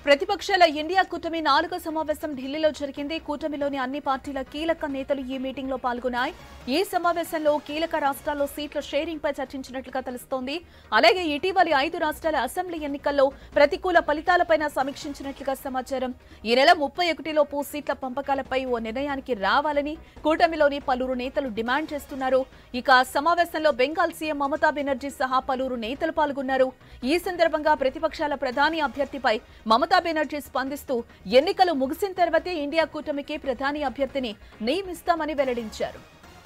ప్రతిపక్షాల ఇండియా కూటమి నాలుగో సమావేశం ఢిల్లీలో జరిగింది కూటమిలోని అన్ని పార్టీల కీలక నేతలు ఈ మీటింగ్ లో పాల్గొన్నాయి ఈ సమావేశంలో కీలక రాష్ట్రాల్లో సీట్ల షేరింగ్ పై చర్చించినట్లుగా తెలుస్తోంది అలాగే ఇటీవలి ఐదు రాష్ట్రాల అసెంబ్లీ ఎన్నికల్లో ప్రతికూల ఫలితాలపైన సమీక్షించినట్లుగా సమాచారం ఈ నెల ముప్పై ఒకటిలోపు సీట్ల పంపకాలపై ఓ నిర్ణయానికి రావాలని కూటమిలోని పలువురు నేతలు డిమాండ్ చేస్తున్నారు ఇక సమావేశంలో బెంగాల్ సీఎం మమతా బెనర్జీ సహా పలువురు నేతలు పాల్గొన్నారు ఈ సందర్భంగా ప్రతిపక్షాల ప్రధాని అభ్యర్థిపై మమతా బెనర్జీ స్పందిస్తూ ఎన్నికలు ముగిసిన తర్వాతే ఇండియా కూటమికి ప్రధాని అభ్యర్థిని నియమిస్తామని వెల్లడించారు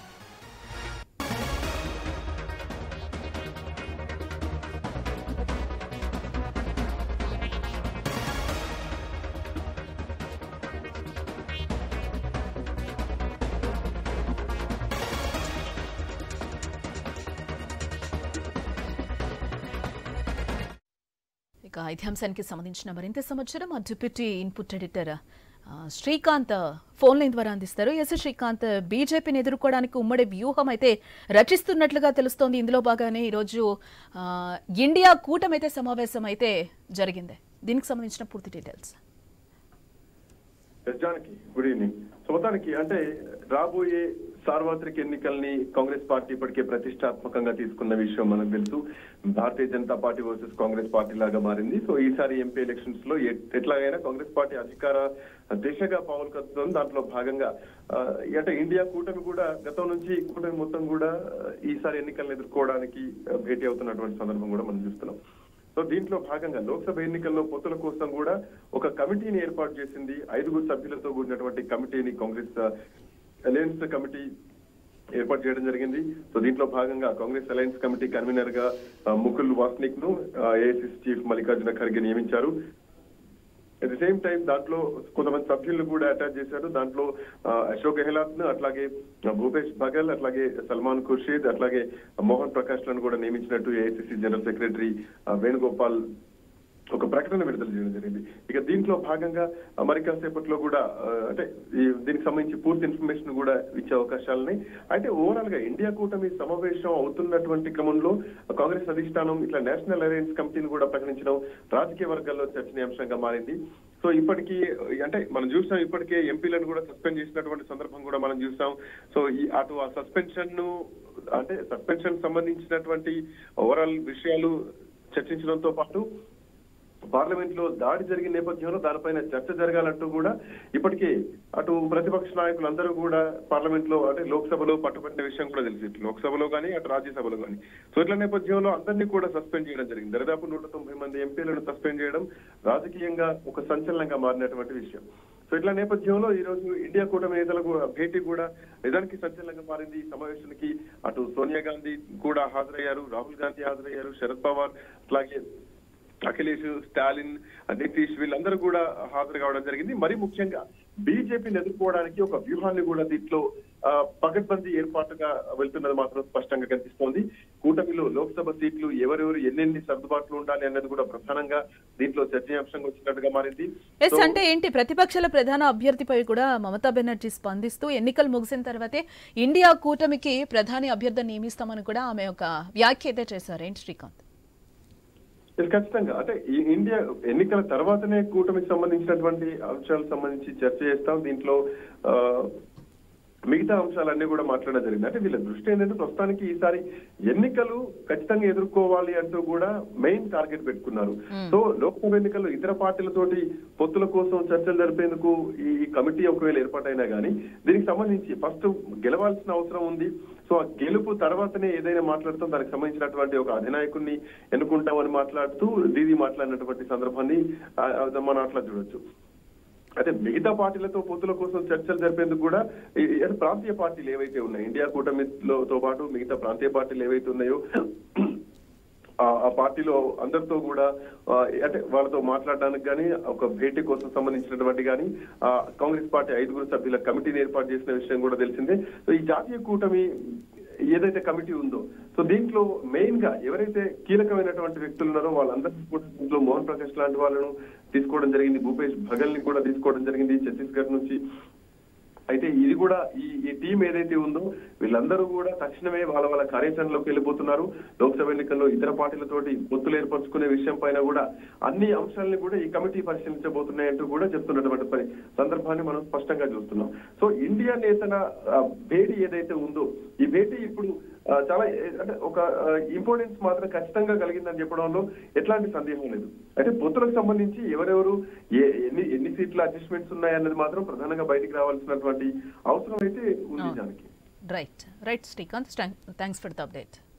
ఇక ఇదే అంశానికి సంబంధించిన మరింత సమాచారం మా డిప్యూటీ ఇన్పుట్ ఎడిటర్ ఆ, శ్రీకాంత్ ఫోన్ లైన్ ద్వారా అందిస్తారు ఎస్ శ్రీకాంత్ బీజేపీని ఎదుర్కోవడానికి ఉమ్మడి వ్యూహం అయితే రచిస్తున్నట్లుగా తెలుస్తోంది ఇందులో భాగానే ఈరోజు ఆ, ఇండియా కూటమైతే సమావేశం అయితే జరిగింది దీనికి సంబంధించిన పూర్తి details Janaki good evening so మొత్తానికి అంటే రాబోయే సార్వత్రిక ఎన్నికల్ని కాంగ్రెస్ పార్టీ ఇప్పటికే ప్రతిష్టాత్మకంగా తీసుకున్న విషయం మనకు తెలుసు Bharatiya Janata party versus Congress party లాగా మారింది సో ఈసారి ఎంపీ ఎలక్షన్స్ లో ఎట్- ఎట్లాగైనా కాంగ్రెస్ పార్టీ అధికార దిశగా పావులు కదుతుంది దాంట్లో భాగంగా ఆ, అంటే ఇండియా కూటమి కూడా గతం నుంచి కూటమి మొత్తం కూడా ఆ, ఈసారి ఎన్నికలను ఎదుర్కోవడానికి ఆ, భేటీ అవుతున్నటువంటి సందర్భం కూడా మనం చూస్తున్నాం సో దీంట్లో భాగంగా లోక్సభ ఎన్నికల్లో పొత్తుల కోసం కూడా ఒక కమిటీని ఏర్పాటు చేసింది ఐదుగురు సభ్యులతో కూడినటువంటి కమిటీని కాంగ్రెస్ అలయన్స్ కమిటీ ఏర్పాటు చేయడం జరిగింది సో దీంట్లో భాగంగా కాంగ్రెస్ అలయన్స్ కమిటీ కన్వీనర్ గా ఆ, ముకుల్ వాస్నిక్ ను ఏఐసిసి చీఫ్ మల్లికార్జున ఖర్గే నియమించారు అట్ ది సేమ్ టైం దాంట్లో కొంతమంది సభ్యులను కూడా అటాచ్ చేశారు దాంట్లో ఆ, అశోక్ గెహ్లాత్ ను అట్లాగే ఆ, భూపేష్ బఘెల్ అట్లాగే సల్మాన్ ఖుర్షీద్ అట్లాగే మోహన్ ప్రకాష్ లను కూడా నియమించినట్టు ఏఐసిసి జనరల్ సెక్రటరీ ఆ, వేణుగోపాల్ ఒక ప్రకటన విడుదల చేయడం జరిగింది ఇక దీంట్లో భాగంగా ఆ, మరి కాసేపట్లో కూడా ఆ, అంటే ఈ దీనికి సంబంధించి పూర్తి ఇన్ఫర్మేషన్ కూడా ఇచ్చే అవకాశాలని అయితే ఓవరాల్ గా ఇండియా కూటమి సమావేశం అవుతున్నటువంటి క్రమంలో కాంగ్రెస్ అధిష్టానం ఇట్లా నేషనల్ అలయన్స్ కమిటీని కూడా ప్రకటించడం రాజకీయ వర్గాల్లో చర్చనీయాంశంగా మారింది సో ఇప్పటికీ అంటే మనం చూసాం ఇప్పటికే ఎంపీలను కూడా సస్పెండ్ చేసినటువంటి సందర్భం కూడా మనం చూసాం సో ఈ అటు ఆ సస్పెన్షన్ ను అంటే సస్పెన్షన్ సంబంధించినటువంటి ఓవరాల్ విషయాలు చర్చించడంతో పాటు పార్లమెంట్ లో దాడి జరిగిన నేపథ్యంలో దానిపైన చర్చ జరగాలంటూ కూడా ఇప్పటికే అటు ప్రతిపక్ష నాయకులందరూ కూడా పార్లమెంట్ లో అంటే లోక్సభలో పట్టుబట్టిన విషయం కూడా తెలిసి ఇటు లోక్సభలో కానీ అటు రాజ్యసభలో కానీ సో ఇట్ల నేపథ్యంలో అందరినీ కూడా సస్పెండ్ చేయడం జరిగింది దరిదాపు నూట తొంభై మంది ఎంపీలను సస్పెండ్ చేయడం రాజకీయంగా ఒక సంచలనంగా మారినటువంటి విషయం సో ఇట్లా నేపథ్యంలో ఈ రోజు ఇండియా కూటమి నేతలకు భేటీ కూడా నిజానికి సంచలనంగా మారింది ఈ సమావేశానికి అటు సోనియా గాంధీ కూడా హాజరయ్యారు రాహుల్ గాంధీ హాజరయ్యారు శరద్ పవార్ అట్లాగే అఖిలేష్ స్టాలిన్ నితీష్ వీళ్ళందరూ కూడా హాజరు కావడం జరిగింది మరి ముఖ్యంగా బీజేపీని ఎదుర్కోవడానికి ఒక వ్యూహాన్ని కూడా దీంట్లో ఆ, పకడ్బందీ ఏర్పాటుగా వెళ్తున్నది మాత్రం స్పష్టంగా కనిపిస్తోంది కూటమిలో లోక్సభ సీట్లు ఎవరెవరు ఎన్నెన్ని సర్దుబాట్లు ఉండాలి అన్నది కూడా ప్రధానంగా దీంట్లో చర్చనీయాంశంగా వచ్చినట్టుగా మారింది ఎస్ అంటే ఏంటి ప్రతిపక్షాల ప్రధాన అభ్యర్థిపై కూడా మమతా బెనర్జీ స్పందిస్తూ ఎన్నికలు ముగిసిన తర్వాతే ఇండియా కూటమికి ప్రధాని అభ్యర్థిని నియమిస్తామని కూడా ఆమె ఒక వ్యాఖ్య అయితే చేశారు ఏంటి శ్రీకాంత్ ఇది ఖచ్చితంగా అంటే ఈ ఇండియా ఎన్నికల తర్వాతనే కూటమికి సంబంధించినటువంటి అంశాలకు సంబంధించి చర్చ చేస్తాం దీంట్లో ఆ, మిగతా అంశాలన్నీ కూడా మాట్లాడడం జరిగింది అంటే వీళ్ళ దృష్టి ఏంటంటే ప్రస్తుతానికి ఈసారి ఎన్నికలు ఖచ్చితంగా ఎదుర్కోవాలి అంటూ కూడా మెయిన్ టార్గెట్ పెట్టుకున్నారు సో లోక్సభ ఎన్నికల్లో ఇతర పార్టీలతోటి పొత్తుల కోసం చర్చలు జరిపేందుకు ఈ ఈ కమిటీ ఒకవేళ ఏర్పాటైనా కానీ దీనికి సంబంధించి ఫస్ట్ గెలవాల్సిన అవసరం ఉంది సో ఆ గెలుపు తర్వాతనే ఏదైనా మాట్లాడుతాం దానికి సంబంధించినటువంటి ఒక అధినాయకుడిని ఎన్నుకుంటామని మాట్లాడుతూ దీది మాట్లాడినటువంటి సందర్భాన్ని ఆ, ఆ, మనం అట్లా చూడొచ్చు అయితే మిగతా పార్టీలతో పొత్తుల కోసం చర్చలు జరిపేందుకు కూడా ఈ- ఈ ప్రాంతీయ పార్టీలు ఏవైతే ఉన్నాయో ఇండియా కూటమితో పాటు మిగతా ప్రాంతీయ పార్టీలు ఏవైతే ఉన్నాయో ఆ ఆ పార్టీలో అందరితో కూడా ఆ, అంటే వాళ్ళతో మాట్లాడడానికి కానీ ఒక భేటీ కోసం సంబంధించినటువంటి కానీ ఆ, కాంగ్రెస్ పార్టీ ఐదుగురు సభ్యుల కమిటీని ఏర్పాటు చేసిన విషయం కూడా తెలిసిందే సో ఈ జాతీయ కూటమి ఏదైతే కమిటీ ఉందో సో దీంట్లో మెయిన్ గా ఎవరైతే కీలకమైనటువంటి వ్యక్తులు ఉన్నారో వాళ్ళందరినీ కూడా దీంట్లో మోహన్ ప్రకాష్ లాంటి వాళ్ళను తీసుకోవడం జరిగింది భూపేష్ భగల్ ని కూడా తీసుకోవడం జరిగింది ఛత్తీస్గఢ్ నుంచి అయితే ఇది కూడా ఈ ఈ టీం ఏదైతే ఉందో వీళ్ళందరూ కూడా తక్షణమే వాళ్ళ వాళ్ళ కార్యాచరణలోకి వెళ్ళిపోతున్నారు లోక్సభ ఎన్నికల్లో ఇతర పార్టీలతోటి పొత్తులు ఏర్పరచుకునే విషయం పైన కూడా అన్ని అంశాలని కూడా ఈ కమిటీ పరిశీలించబోతున్నాయంటూ కూడా చెప్తున్నటువంటి పరి సందర్భాన్ని మనం స్పష్టంగా చూస్తున్నాం సో ఇండియా నేతన ఆ, భేటీ ఏదైతే ఉందో ఈ భేటీ ఇప్పుడు ఆ, చాలా ఏ- అంటే ఒక ఇంపార్టెన్స్ మాత్రం ఖచ్చితంగా కలిగిందని చెప్పడంలో ఎట్లాంటి సందేహం లేదు అయితే పొత్తులకు సంబంధించి ఎవరెవరు ఏ ఎన్ని ఎన్ని సీట్ల అడ్జస్ట్మెంట్స్ ఉన్నాయన్నది మాత్రం ప్రధానంగా బయటికి రావాల్సినటువంటి అవసరం అయితే ఉంది అవును. దానికి right right Srikanth thanks for the update